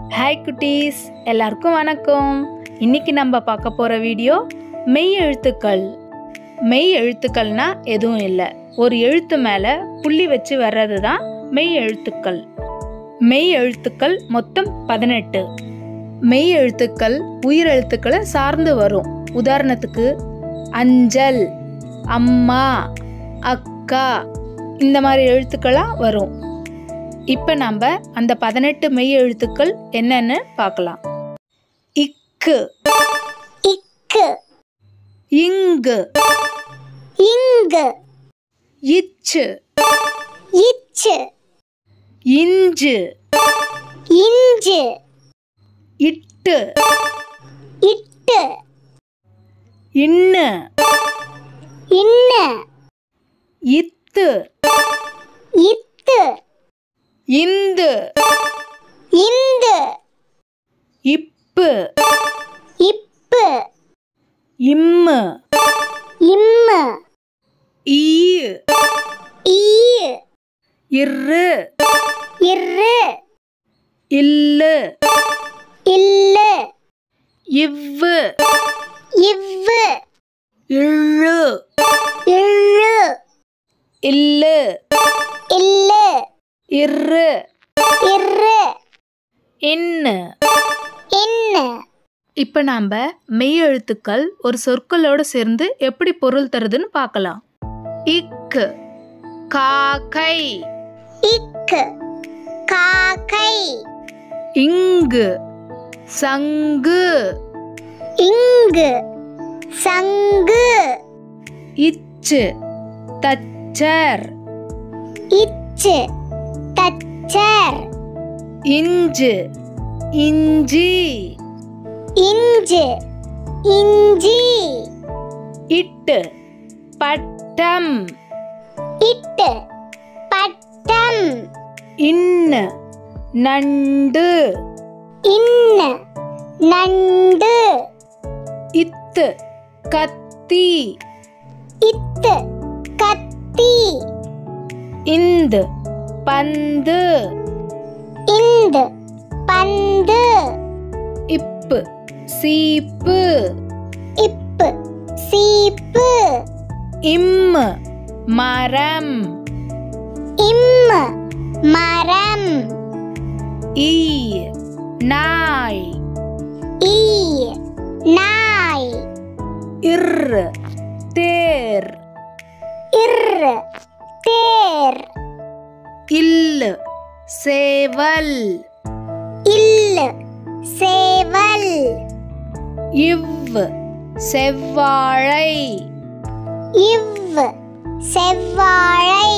hi குட்டீஸ் எல்லாருக்கும் வணக்கம் இன்னைக்கு நம்ம பார்க்க போகிற வீடியோ மெய் எழுத்துக்கள் மெய் எழுத்துக்கள்னா எதுவும் இல்லை ஒரு எழுத்து மேலே புள்ளி வச்சு வர்றது தான் மெய் எழுத்துக்கள் மெய் எழுத்துக்கள் மொத்தம் பதினெட்டு மெய் எழுத்துக்கள் உயிர் எழுத்துக்களை சார்ந்து வரும் உதாரணத்துக்கு அஞ்சல் அம்மா அக்கா இந்த மாதிரி எழுத்துக்களாக வரும் இப்போ நம்ம அந்த பதினெட்டு மெய் எழுத்துக்கள் என்னன்னு பார்க்கலாம் இக்கு இக்கு இங்கு இங்கு இச்சு இச்சு இஞ்சு இஞ்சு இட்டு இட்டு இன்னு இன்ன இத்து இத்து இந்து இந்து இப்பு இப்பு இம்மு இம்மு ஈ ஈ இரு இரு இல்லு இல்லு இவ்வு இவ்வு இழு இழு இல்லு இல்லு இரு இரு இன்னு இன்னு இப்போ நாம் மெய் எழுத்துக்கள் ஒரு சொற்களோடு சேர்ந்து எப்படி பொருள் தருதுன்னு பார்க்கலாம் இக்கு காக்கை இக்கு காக்கை இங்கு சங்கு இங்கு சங்கு இச்சு தச்சர் இச்சு தச்சர் இஞ்சு இஞ்சி இஞ்சு இஞ்சி இட்டு பட்டம் இட்டு பட்டம் இன்னு நண்டு இன்ன நண்டு இத்து கத்தி இத்து கத்தி இந்து பந்து இந்து பந்து இப்பு சீப்பு இப்பு சீப்பு இம்மு மரம் இம்மு மரம் ஈ நாய் ஈ நாய் இர் தேர் இரு தேர் இல்லு சேவல் இல்லு சேவல் இவ் செவ்வாழை இவ் செவ்வாழை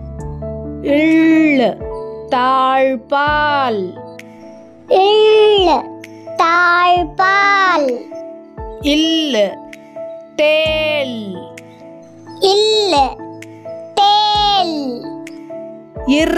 இள்ளு தாழ்பால் இள்ளு தாழ்பால் இல்லு தேல் இல்லு தேல் இர்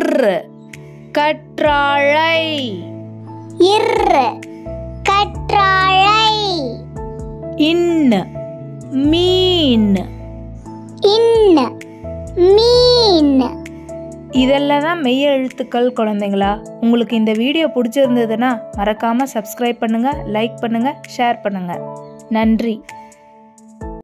கற்றாழை இரு கற்றாழை இன்னு மீன் இன்ன மீன் இதெல்லாம் தான் மெய் எழுத்துக்கள் குழந்தைங்களா உங்களுக்கு இந்த வீடியோ பிடிச்சிருந்ததுன்னா மறக்காமல் சப்ஸ்கிரைப் பண்ணுங்கள் லைக் பண்ணுங்கள் ஷேர் பண்ணுங்கள் நன்றி